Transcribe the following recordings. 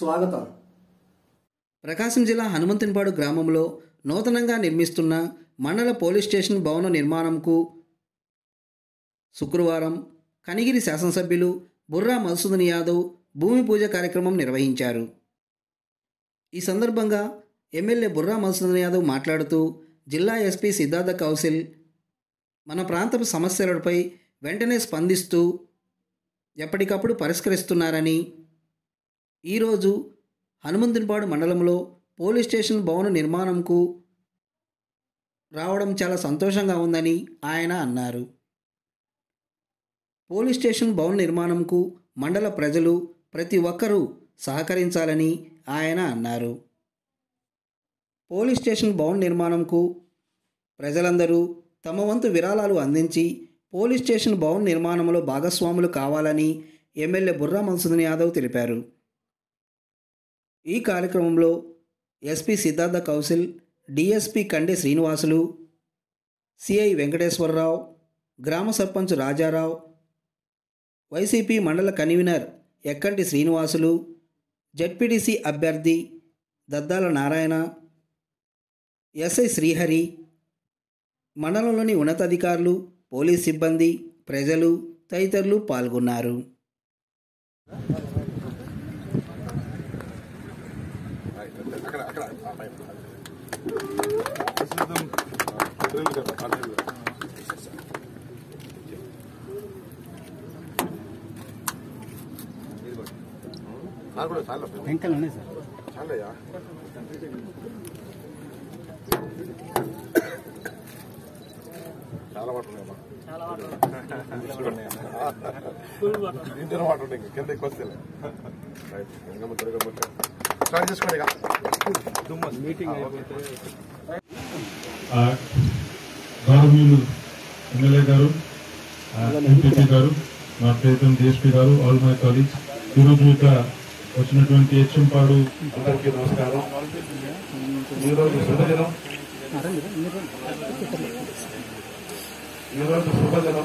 స్వాగతం ప్రకాశం జిల్లా హనుమంతునిపాడు గ్రామంలో నూతనంగా నిర్మిస్తున్న మండల పోలీస్ స్టేషన్ భవన నిర్మాణంకు శుక్రవారం కనిగిరి శాసనసభ్యులు బుర్రా మధుసూదన్ యాదవ్ భూమి పూజ కార్యక్రమం నిర్వహించారు ఈ సందర్భంగా ఎమ్మెల్యే బుర్రా మధుసూదన్ యాదవ్ మాట్లాడుతూ జిల్లా ఎస్పీ సిద్ధార్థ కౌశల్ మన ప్రాంతపు సమస్యలపై వెంటనే స్పందిస్తూ ఎప్పటికప్పుడు పరిష్కరిస్తున్నారని ఈరోజు హనుమంతునిపాడు మండలంలో పోలీస్ స్టేషన్ భవన నిర్మాణంకు రావడం చాలా సంతోషంగా ఉందని ఆయన అన్నారు పోలీస్ స్టేషన్ భవన నిర్మాణంకు మండల ప్రజలు ప్రతి ఒక్కరూ సహకరించాలని ఆయన అన్నారు పోలీస్ స్టేషన్ భవన నిర్మాణంకు ప్రజలందరూ తమ వంతు విరాళాలు అందించి పోలీస్ స్టేషన్ భవన నిర్మాణంలో భాగస్వాములు కావాలని ఎమ్మెల్యే బుర్రా మన్సూదన్ యాదవ్ తెలిపారు ఈ కార్యక్రమంలో SP Siddhartha Kaushal DSP Kande Srinivasulu CI Venkateswararao గ్రామ సర్పంచ్ రాజారావు వైసీపీ మండల కన్వీనర్ ఎక్కంటి శ్రీనివాసులు జడ్పీటీసీ అభ్యర్థి దద్దాల నారాయణ ఎస్ఐ శ్రీహరి మండలంలోని ఉన్నతాధికారులు పోలీస్ సిబ్బంది ప్రజలు తదితరులు పాల్గొన్నారు నాకు కూడా చాలా వెంకలు ఉన్నాయి సార్ చాలయ్యా చాలా వాటర్ ఉన్నాయమ్మా దీంట్లో వాటర్ ఉంటాయి కింద ఎక్కువ వస్తే రైట్ ఇంకా త్వరగా పోతే స్టార్ట్ చేసుకోండి ఇక మీటింగ్ అయిపోతే ఆ, గౌరవనీయులు ఎమ్మెల్యే గారు ఎంపీపీ గారు మా Preetham DSP garu all my colleagues ఈరోజు ఇక్కడ వచ్చినటువంటి హెచ్ఎంపాడు అందరికీ నమస్కారం ఈరోజు శుభదినం ఈరోజు శుభదినం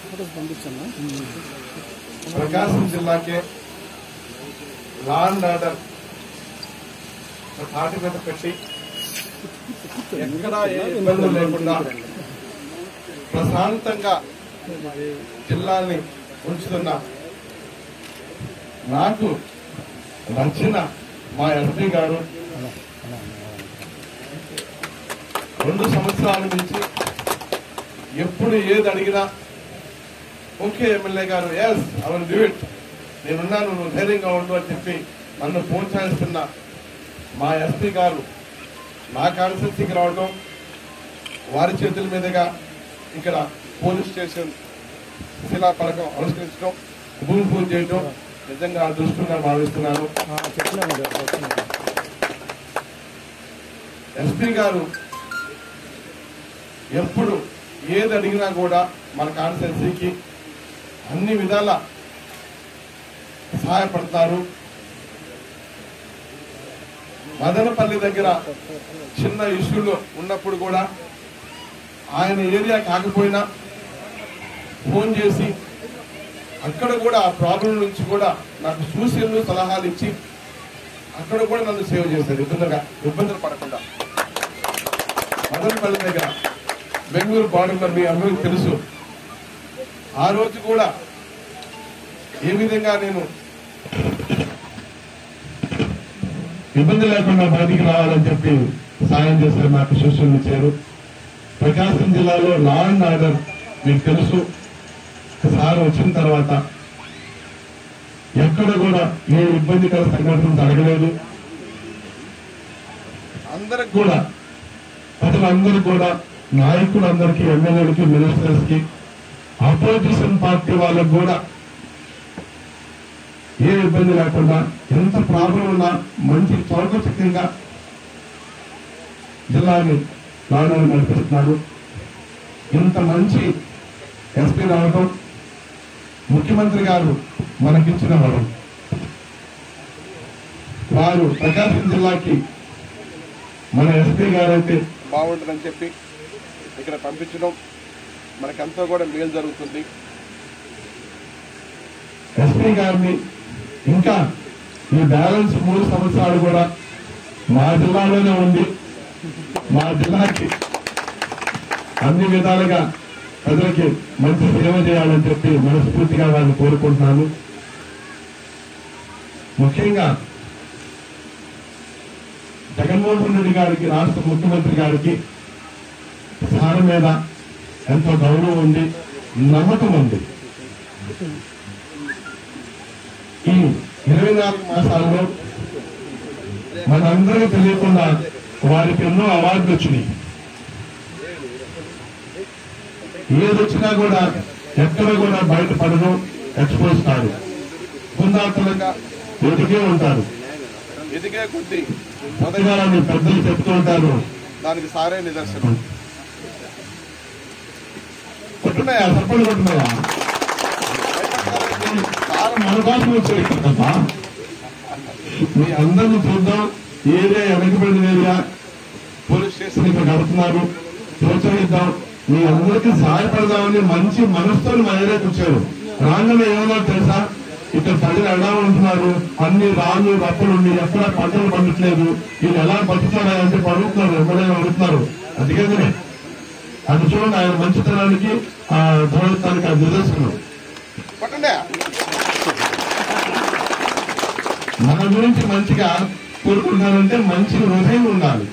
ప్రకాశం జిల్లాకే లా అండ్ ఆర్డర్ తాటి మీద పెట్టి ఎక్కడా ఏ ఇబ్బందులు లేకుండా ప్రశాంతంగా జిల్లాని ఉంచుతున్న నాకు నచ్చిన మా ఎస్పీ గారు రెండు సంవత్సరాల నుంచి ఎప్పుడు ఏది అడిగినా ఓకే ఎమ్మెల్యే గారు ఎస్ అవన్ డూ ఇట్ నేనున్నాను నువ్వు ధైర్యంగా ఉండు అని చెప్పి నన్ను ప్రోత్సహిస్తున్న మా ఎస్పీ గారు నా కాన్స్టిట్యూన్సీకి రావడం వారి చేతుల మీదుగా ఇక్కడ పోలీస్ స్టేషన్ శిలా పథకం ఆవిష్కరించడం భూమి పూజ చేయడం నిజంగా అదృష్టంగా భావిస్తున్నాను ఎస్పీ గారు ఎప్పుడు ఏది అడిగినా కూడా మన కాన్స్టిట్యున్సీకి అన్ని విధాల సహాయపడతారు మదనపల్లి దగ్గర చిన్న ఇష్యూలు ఉన్నప్పుడు కూడా ఆయన ఏరియా కాకపోయినా ఫోన్ చేసి అక్కడ కూడా ఆ ప్రాబ్లం నుంచి కూడా నాకు సూచనలు సలహాలు ఇచ్చి అక్కడ కూడా నన్ను సేవ్ చేశారు ఇబ్బందిగా ఇబ్బందులు పడకుండా మదనపల్లి దగ్గర బెంగళూరు బార్డర్ మీ అందరికీ తెలుసు ఆ రోజు కూడా ఏ విధంగా నేను ఇబ్బంది లేకుండా బయటికి రావాలని చెప్పి సాయం చేశారు నాకు సూచనలు ఇచ్చారు ప్రకాశం జిల్లాలో లా అండ్ ఆర్డర్ మీకు తెలుసు సార్ వచ్చిన తర్వాత ఎక్కడ కూడా ఏ ఇబ్బందికర సంఘటన జరగలేదు అందరికి కూడా ప్రజలందరూ కూడా నాయకులందరికీ ఎమ్మెల్యేలకి మినిస్టర్స్ కి అపోజిషన్ పార్టీ వాళ్ళకు కూడా ఏ ఇబ్బంది లేకుండా ఎంత ప్రాబ్లం ఉన్నా మంచి చౌకచక్యంగా జిల్లాని లాడాన్ని నడిపిస్తున్నారు ఇంత మంచి ఎస్పీ రావడం ముఖ్యమంత్రి గారు మనకిచ్చిన వరం వారు ప్రకాశం జిల్లాకి మన ఎస్పీ గారు అయితే బాగుంటుందని చెప్పి ఇక్కడ పంపించడం మనకంతా కూడా మేలు జరుగుతుంది ఎస్పీ గారిని ఇంకా ఈ బ్యాలెన్స్ మూడు సంవత్సరాలు కూడా మా జిల్లాలోనే ఉండి మా జిల్లాకి అన్ని విధాలుగా ప్రజలకి మంచి సేవ చేయాలని చెప్పి మనస్ఫూర్తిగా వారిని కోరుకుంటున్నాను ముఖ్యంగా జగన్మోహన్ రెడ్డి గారికి రాష్ట్ర ముఖ్యమంత్రి గారికి సార్ మీద ఎంతో గౌరవం ఉంది నమ్మకం ఉంది ఈ ఇరవై నాలుగు మాసాల్లో మనందరికీ తెలియకుండా వారికి ఎన్నో అవార్డులు వచ్చినాయి ఏది వచ్చినా కూడా ఎక్కడ కూడా బయటపడరు ఎక్స్పోజ్ కాదు పుందాత్మకంగా ఎదిగే ఉంటారు ఎదిగే కొద్ది మొదటిగా మీ పెద్దలు చెప్తూ ఉంటారు దానికి సారే నిదర్శనం కొట్టున్నాయా సర్పంచ్ కొట్టున్నాయా చాలా మన కోసం వచ్చారు ఇక్కడ తప్ప మీ అందరిని చూద్దాం ఏరియా వెనకబడిన ఏరియా పోలీస్ స్టేషన్ ఇక్కడ కడుతున్నారు ప్రోత్సహిద్దాం మీ అందరికీ సహాయపడదామని మంచి మనసుతో మా ఏరియాకి వచ్చారు రాగానే ఏమన్నా తెలుసా ఇక్కడ ప్రజలు ఎలా ఉంటున్నారు అన్ని రాళ్ళు రప్పలు ఉండి ఎక్కడ పంటలు పండట్లేదు వీళ్ళు ఎలా బతుకుతారా అంటే అడుగుతున్నారు ఎమ్మెల్యే అడుగుతున్నారు అందుకనే అది చూడండి ఆయన మంచితనానికి ఆ దృఢత్వానికి అది నిదర్శనం పట్టండి మన గురించి మంచిగా కోరుకుంటారంటే మంచి హృదయం ఉండాలి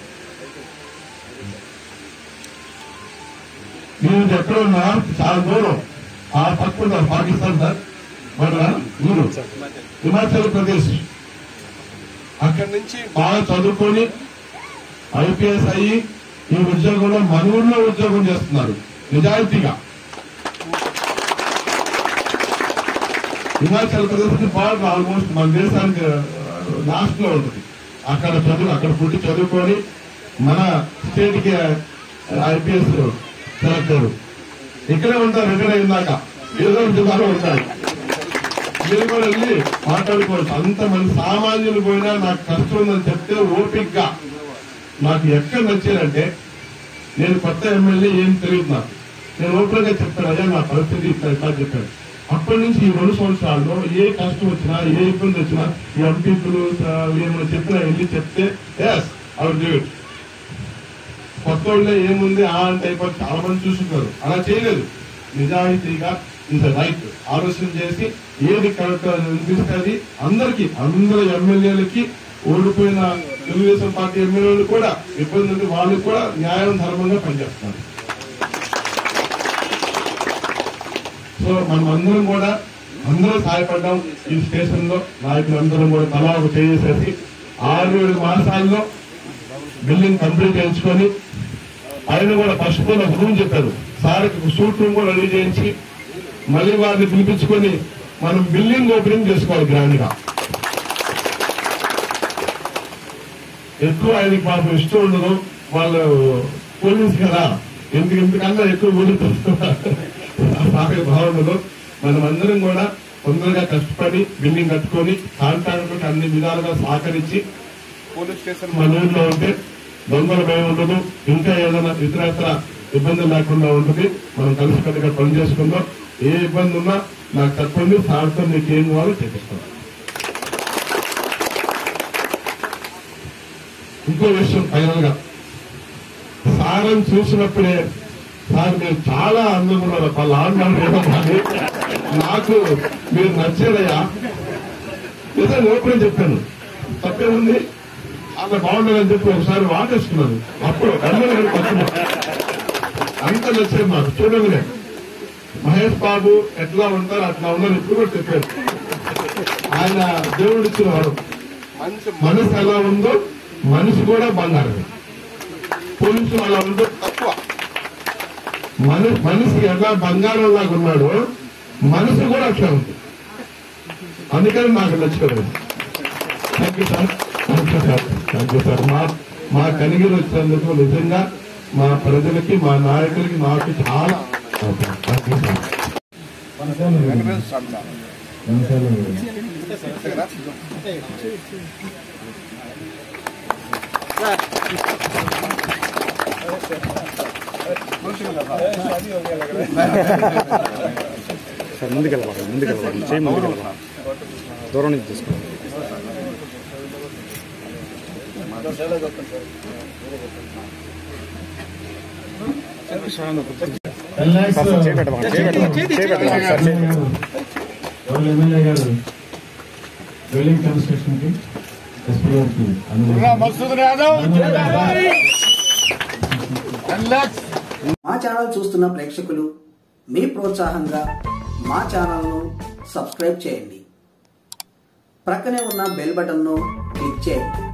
నేను ఎక్కడ ఉన్నా చాలా దూరం ఆ పక్క ఉన్నారు పాకిస్తాన్ సార్ మన ఊరు హిమాచల్ ప్రదేశ్ అక్కడి నుంచి బాగా చదువుకొని ఐపీఎస్ అయ్యి ఈ ఉద్యోగంలో మన ఊర్లో ఉద్యోగం చేస్తున్నారు నిజాయితీగా హిమాచల్ ప్రదేశ్ బాగా ఆల్మోస్ట్ మన దేశానికి లాస్ట్ లో ఉంటుంది అక్కడ చదువు అక్కడ పుట్టి చదువుకొని మన స్టేట్ కి ఐపీఎస్ సెలెక్ట్ అయ్యారు ఇక్కడే ఉంటారు రిటైర్ అయిందాక ఏదో ఒక జిల్లాలో ఉంటారు మీరు కూడా వెళ్ళి మాట్లాడుకోవచ్చు అంత మంది సామాన్యులు పోయినా నాకు కష్టం ఉందని చెప్తే ఓపిక్ గా నాకు ఎక్కడ నచ్చారంటే నేను కొత్త ఎమ్మెల్యే ఏం తెలియదు నాకు నేను ఓపెన్ గా చెప్తాను అయ్యా నా పరిస్థితి ఇట్లా ఇట్లా చెప్పాను అప్పటి నుంచి ఈ రెండు సంవత్సరాల్లో ఏ కష్టం వచ్చినా ఏ ఇబ్బంది వచ్చినా ఈ ఎంపీలు ఏమైనా చెప్పినా వెళ్ళి చెప్తే ఎస్ అవర్ డూ ఇట్ కొత్త వాళ్ళే ఏముంది ఆ అంటే అయిపోయి చాలా మంది చూసుకుంటారు అలా చేయలేదు నిజాయితీగా ఇంత రైట్ ఆలోచన చేసి ఏది కరెక్ట్ అని అనిపిస్తుంది అందరికి అందరు ఎమ్మెల్యేలకి ఓడిపోయిన తెలుగుదేశం పార్టీ ఎమ్మెల్యేలు కూడా ఇబ్బంది ఉంది వాళ్ళు కూడా న్యాయం ధర్మంగా పనిచేస్తున్నారు సో మనం అందరం కూడా అందరూ సహాయపడ్డాం ఈ స్టేషన్ లో నాయకులు అందరం కూడా తలా ఒక చేసేసి ఆరు ఏడు మాసాల్లో బిల్డింగ్ కంప్లీట్ చేయించుకొని ఆయన కూడా ఫస్ట్ లో ఒక రూమ్ చెప్పారు సార్కి సూట్ రూమ్ కూడా రెడీ చేయించి మళ్ళీ వారిని పిలిపించుకొని మనం బిల్డింగ్ ఓపెనింగ్ చేసుకోవాలి గ్రాండ్ గా ఎక్కువ ఆయనకి పాపం ఇష్టం ఉండదు వాళ్ళు పోలీస్ కదా ఎందుకు ఎందుకన్నా ఎక్కువ ఊరుతున్నారు బాగా బాగుండదు మనం అందరం కూడా తొందరగా కష్టపడి బిల్డింగ్ కట్టుకొని కాంట్రాక్టర్లకు అన్ని విధాలుగా సహకరించి పోలీస్ స్టేషన్ మన ఊర్లో ఉంటే దొంగల భయం ఉండదు ఇంకా ఏదైనా ఇతరత్ర ఇబ్బంది లేకుండా ఉంటుంది మనం కలిసికట్టుగా పని చేసుకుందాం ఏ ఇబ్బంది ఉన్నా నాకు చెప్పండి సార్తో మీకు ఏం కావాలో చేపిస్తాం ఇంకో విషయం ఫైనల్ గా సారని చూసినప్పుడే సార్ మీరు చాలా అందంగా ఉన్నారు వాళ్ళ ఆడవాళ్ళు ఏదో కానీ నాకు మీరు నచ్చేదయ్యా నిజంగా ఓపెన్ చెప్పాను తప్పేముంది అంత బాగుండదని చెప్పి ఒకసారి వాటేసుకున్నాను అప్పుడు ఎమ్మెల్యే పక్కన అంత నచ్చేది మాకు చూడగానే మహేష్ బాబు ఎట్లా ఉంటారు అట్లా ఉన్నారు ఇప్పుడు కూడా చెప్పారు ఆయన దేవుడు ఇచ్చిన వాడు మంచి మనసు ఎలా ఉందో మనిషి కూడా బంగారం పోలీసు అలా ఉందో తక్కువ మన మనిషి ఎలా బంగారం లాగా ఉన్నాడో మనసు కూడా అట్లా ఉంది అందుకని నాకు నచ్చాడు thank you sir thank you sir thank you sir మా మా కనిగిరి వచ్చినందుకు నిజంగా మా ప్రజలకి మా నాయకులకి నాకు చాలా thank you sir Venkateswara Swamy sir అంతే కదా సార్ ముందుకెళ్ళవాలి ముందుకెళ్ళవాలి చేయి ముందుకెళ్ళవాలి దూరం నుంచి తీసుకోవాలి ఎవరు ఎమ్మెల్యే గారు బిల్డింగ్ కన్స్ట్రక్షన్ కి ఎస్పీ గారికి మా ఛానల్ చూస్తున్న ప్రేక్షకులు మీ ప్రోత్సాహంగా మా ఛానల్ను సబ్స్క్రైబ్ చేయండి ప్రక్కనే ఉన్న బెల్ బటన్ను క్లిక్ చేయండి